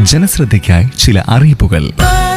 ജനശ്രദ്ധയ്ക്കായി ചില അറിയിപ്പുകൾ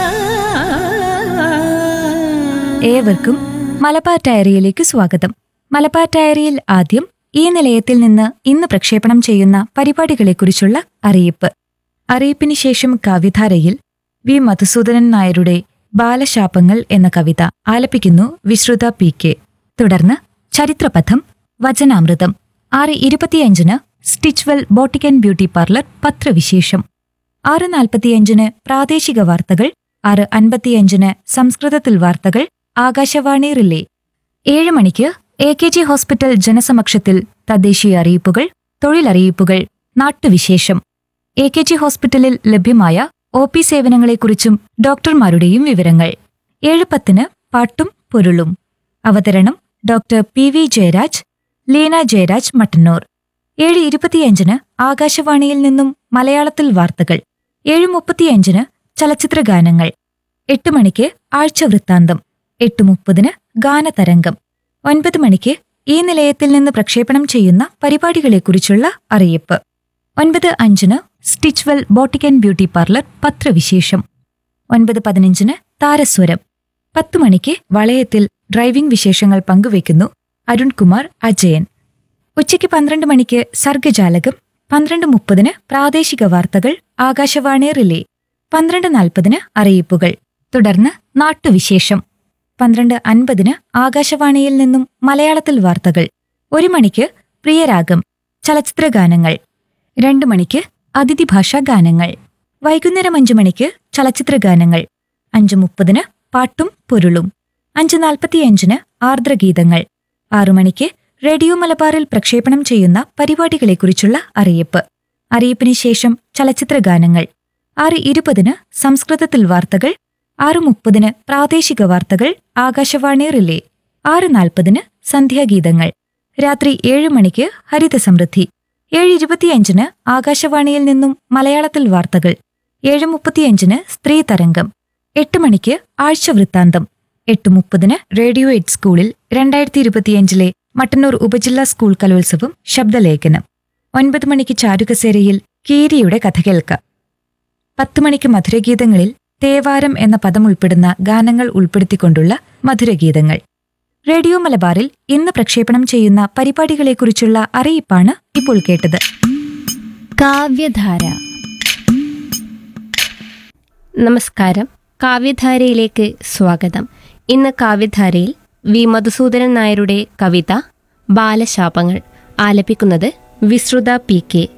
ഏവർക്കും മലബാർ ഡയറിയിലേക്ക് സ്വാഗതം മലബാർ ഡയറിയിൽ ആദ്യം ഈ നിലയത്തിൽ നിന്ന് ഇന്ന് പ്രക്ഷേപണം ചെയ്യുന്ന പരിപാടികളെക്കുറിച്ചുള്ള അറിയിപ്പ് അറിയിപ്പിന് ശേഷം കവിധാരയിൽ വി മധുസൂദനൻ നായരുടെ ബാലശാപങ്ങൾ എന്ന കവിത ആലപിക്കുന്നു വിശ്രുത പി കെ തുടർന്ന് ചരിത്രപഥം വചനാമൃതം ആറ് ഇരുപത്തിയഞ്ചിന് Stitchwell boutique and beauty parlour പത്രവിശേഷം ആറ് നാൽപ്പത്തിയഞ്ചിന് പ്രാദേശിക വാർത്തകൾ ആറ് അൻപത്തിയഞ്ചിന് സംസ്കൃതത്തിൽ വാർത്തകൾ ആകാശവാണി റിലേ ഏഴ് മണിക്ക് എ കെ ജി ഹോസ്പിറ്റൽ ജനസമക്ഷത്തിൽ തദ്ദേശീയ അറിയിപ്പുകൾ തൊഴിലറിയിപ്പുകൾ നാട്ടുവിശേഷം എ കെ ജി ഹോസ്പിറ്റലിൽ ലഭ്യമായ ഒ പി സേവനങ്ങളെക്കുറിച്ചും ഡോക്ടർമാരുടെയും വിവരങ്ങൾ ഏഴ് പത്തിന് പാട്ടും പൊരുളും അവതരണം doctor P V Jayaraj Leena Jayaraj Mattannur ഏഴ് ഇരുപത്തിയഞ്ചിന് ആകാശവാണിയിൽ നിന്നും മലയാളത്തിൽ വാർത്തകൾ ഏഴ് മുപ്പത്തിയഞ്ചിന് ചലച്ചിത്ര ഗാനങ്ങൾ എട്ട് മണിക്ക് ആഴ്ച വൃത്താന്തം എട്ട് മുപ്പതിന് ഗാനതരംഗം ഒൻപത് മണിക്ക് ഈ നിലയത്തിൽ നിന്ന് പ്രക്ഷേപണം ചെയ്യുന്ന പരിപാടികളെക്കുറിച്ചുള്ള അറിയിപ്പ് ഒൻപത് അഞ്ചിന് Stitchwell boutique and beauty parlour പത്രവിശേഷം ഒൻപത് പതിനഞ്ചിന് താരസ്വരം പത്ത് മണിക്ക് വളയത്തിൽ ഡ്രൈവിംഗ് വിശേഷങ്ങൾ പങ്കുവയ്ക്കുന്നു അരുൺകുമാർ അജയൻ ഉച്ചയ്ക്ക് പന്ത്രണ്ട് മണിക്ക് സർഗജാലകം പന്ത്രണ്ട് മുപ്പതിന് പ്രാദേശിക വാർത്തകൾ ആകാശവാണി റിലേ പന്ത്രണ്ട് നാൽപ്പതിന് അറിയിപ്പുകൾ തുടർന്ന് നാട്ടുവിശേഷം പന്ത്രണ്ട് അൻപതിന് ആകാശവാണിയിൽ നിന്നും മലയാളത്തിൽ വാർത്തകൾ ഒരു മണിക്ക് പ്രിയരാഗം ചലച്ചിത്ര ഗാനങ്ങൾ രണ്ടു മണിക്ക് അതിഥി ഭാഷാ ഗാനങ്ങൾ വൈകുന്നേരം അഞ്ചു മണിക്ക് ചലച്ചിത്ര ഗാനങ്ങൾ അഞ്ചു മുപ്പതിന് പാട്ടും പൊരുളും അഞ്ച് നാൽപ്പത്തിയഞ്ചിന് ആർദ്രഗീതങ്ങൾ ആറു മണിക്ക് റേഡിയോ മലബാറിൽ പ്രക്ഷേപണം ചെയ്യുന്ന പരിപാടികളെക്കുറിച്ചുള്ള അറിയിപ്പ് അറിയിപ്പിന് ശേഷം ചലച്ചിത്ര ഗാനങ്ങൾ ആറ് ഇരുപതിന് സംസ്കൃതത്തിൽ വാർത്തകൾ ആറ് മുപ്പതിന് പ്രാദേശിക വാർത്തകൾ ആകാശവാണി റിലേ ആറ് നാൽപ്പതിന് സന്ധ്യാഗീതങ്ങൾ രാത്രി ഏഴ് മണിക്ക് ഹരിതസമൃദ്ധി ഏഴ് ഇരുപത്തിയഞ്ചിന് ആകാശവാണിയിൽ നിന്നും മലയാളത്തിൽ വാർത്തകൾ ഏഴ് മുപ്പത്തിയഞ്ചിന് സ്ത്രീ തരംഗം എട്ട് മണിക്ക് ആഴ്ച വൃത്താന്തം എട്ട് മുപ്പതിന് റേഡിയോ എഡ് സ്കൂളിൽ രണ്ടായിരത്തി ഇരുപത്തിയഞ്ചിലെ മട്ടന്നൂർ ഉപജില്ലാ സ്കൂൾ കലോത്സവം ശബ്ദലേഖനം ഒൻപത് മണിക്ക് ചാരുകസേരയിൽ കീരിയുടെ കഥ കേൾക്കാം പത്ത് മണിക്ക് മധുരഗീതങ്ങളിൽ തേവാരം എന്ന പദം ഉൾപ്പെടുന്ന ഗാനങ്ങൾ ഉൾപ്പെടുത്തിക്കൊണ്ടുള്ള മധുരഗീതങ്ങൾ റേഡിയോ മലബാറിൽ ഇന്ന് പ്രക്ഷേപണം ചെയ്യുന്ന പരിപാടികളെക്കുറിച്ചുള്ള അറിയിപ്പാണ് ഇപ്പോൾ കേട്ടത് കാവ്യധാര നമസ്കാരം കാവ്യധാരയിലേക്ക് സ്വാഗതം ഇന്ന് കാവ്യധാരയിൽ വി മധുസൂദനൻ നായരുടെ കവിത ബാലശാപങ്ങൾ ആലപിക്കുന്നത് വിശ്രുത പി കെ